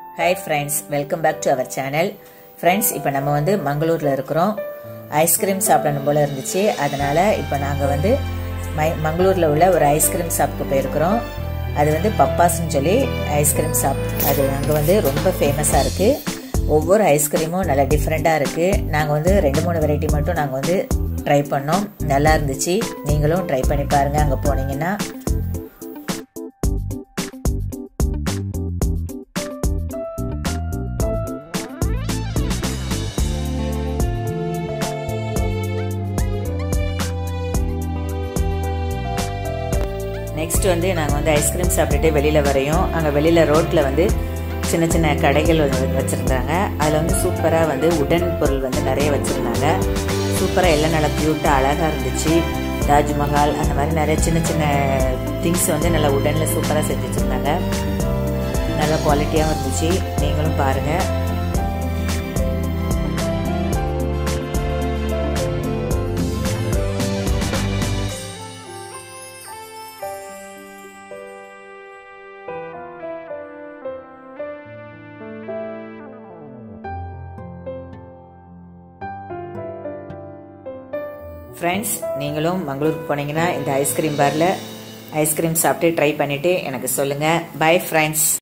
hi friends welcome back to our channel friends இப்போ நம்ம வந்து மங்களூரில் இருக்கிறோம் ஐஸ்கிரீம் சாப்பிடணும் போல இருந்துச்சு அதனால இப்போ நாங்கள் வந்து மை மங்களூரில் உள்ள ஒரு ஐஸ்கிரீம் ஷாப்புக்கு போயிருக்கிறோம் அது வந்து பப்பாஸ்ன்னு சொல்லி ஐஸ்கிரீம் ஷாப் அது அங்கே வந்து ரொம்ப ஃபேமஸாக இருக்குது ஒவ்வொரு ஐஸ்கிரீமும் நல்லா டிஃப்ரெண்ட்டாக இருக்குது நாங்கள் வந்து ரெண்டு மூணு வெரைட்டி மட்டும் நாங்கள் வந்து ட்ரை பண்ணோம் நல்லா இருந்துச்சு நீங்களும் ட்ரை பண்ணி பாருங்கள் அங்கே போனீங்கன்னா நெக்ஸ்ட் வந்து நாங்கள் வந்து ஐஸ்கிரீம் சாப்பிட்டுட்டு வெளியில் வரையும் அங்கே வெளியில் ரோட்டில் வந்து சின்ன சின்ன கடைகள் வந்து வச்சுருந்தாங்க அதில் வந்து சூப்பராக வந்து உடன் பொருள் வந்து நிறைய வச்சுருந்தாங்க சூப்பராக எல்லாம் நல்லா க்யூட்டாக அழகாக இருந்துச்சு தாஜ்மஹால் அந்த மாதிரி நிறைய சின்ன சின்ன திங்ஸ் வந்து நல்லா உடனில் சூப்பராக செஞ்சு வச்சுருந்தாங்க நல்லா குவாலிட்டியாகவும் இருந்துச்சு நீங்களும் பாருங்கள் ஃப்ரெண்ட்ஸ் நீங்களும் மங்களூருக்கு போனீங்கன்னா இந்த ஐஸ்கிரீம் பாரில் ஐஸ்கிரீம் சாப்பிட்டு ட்ரை பண்ணிவிட்டு எனக்கு சொல்லுங்கள் பை ஃப்ரெண்ட்ஸ்